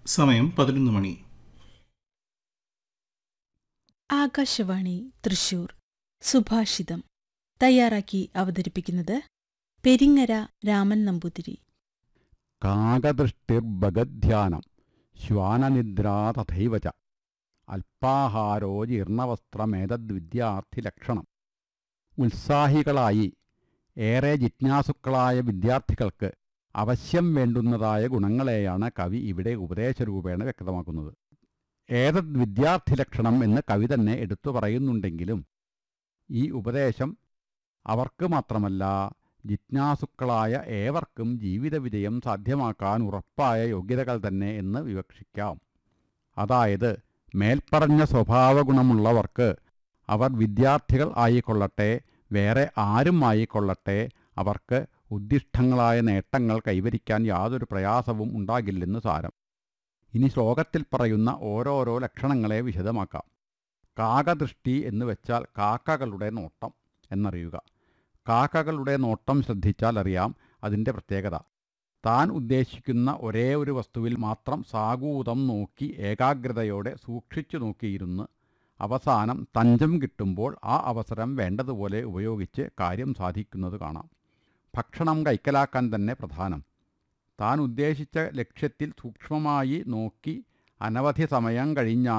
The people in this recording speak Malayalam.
സമയം പതിനൊന്ന് മണി ആകാശവാണി തൃശൂർ സുഭാഷിതം തയ്യാറാക്കി അവതരിപ്പിക്കുന്നത് പെരിങ്ങര രാമൻ നമ്പൂതിരി കാകദൃഷ്ടിർഭഗധ്യാനം ശ്വാനനിദ്രാ തഥൈവ ച അല്പാഹാരോ ജീർണവസ്ത്രമേതദ്വിദ്യാർത്ഥിലക്ഷണം ഉത്സാഹികളായി ഏറെ ജിജ്ഞാസുക്കളായ വിദ്യാർത്ഥികൾക്ക് അവശ്യം വേണ്ടുന്നതായ ഗുണങ്ങളെയാണ് കവി ഇവിടെ ഉപദേശരൂപേണ വ്യക്തമാക്കുന്നത് ഏതദ് വിദ്യാർത്ഥിലക്ഷണം എന്ന് കവി തന്നെ എടുത്തു പറയുന്നുണ്ടെങ്കിലും ഈ ഉപദേശം അവർക്ക് മാത്രമല്ല ജിജ്ഞാസുക്കളായ ഏവർക്കും ജീവിത വിജയം സാധ്യമാക്കാൻ ഉറപ്പായ യോഗ്യതകൾ തന്നെ എന്ന് വിവക്ഷിക്കാം അതായത് മേൽപ്പറഞ്ഞ സ്വഭാവഗുണമുള്ളവർക്ക് അവർ വിദ്യാർത്ഥികൾ ആയിക്കൊള്ളട്ടെ വേറെ ആരും ആയിക്കൊള്ളട്ടെ അവർക്ക് ഉദ്ദിഷ്ടങ്ങളായ നേട്ടങ്ങൾ കൈവരിക്കാൻ യാതൊരു പ്രയാസവും ഉണ്ടാകില്ലെന്ന് സാരം ഇനി ശ്ലോകത്തിൽ പറയുന്ന ഓരോരോ ലക്ഷണങ്ങളെ വിശദമാക്കാം കാകദൃഷ്ടി എന്ന് വെച്ചാൽ കാക്കകളുടെ നോട്ടം എന്നറിയുക കാക്കകളുടെ നോട്ടം ശ്രദ്ധിച്ചാൽ അറിയാം അതിൻ്റെ പ്രത്യേകത താൻ ഉദ്ദേശിക്കുന്ന ഒരേ ഒരു വസ്തുവിൽ മാത്രം സാഗൂതം നോക്കി ഏകാഗ്രതയോടെ സൂക്ഷിച്ചു നോക്കിയിരുന്ന് അവസാനം തഞ്ചം കിട്ടുമ്പോൾ ആ അവസരം വേണ്ടതുപോലെ ഉപയോഗിച്ച് കാര്യം സാധിക്കുന്നത് കാണാം ഭക്ഷണം കൈക്കലാക്കാൻ തന്നെ പ്രധാനം താൻ ഉദ്ദേശിച്ച ലക്ഷ്യത്തിൽ സൂക്ഷ്മമായി നോക്കി അനവധി സമയം കഴിഞ്ഞാൽ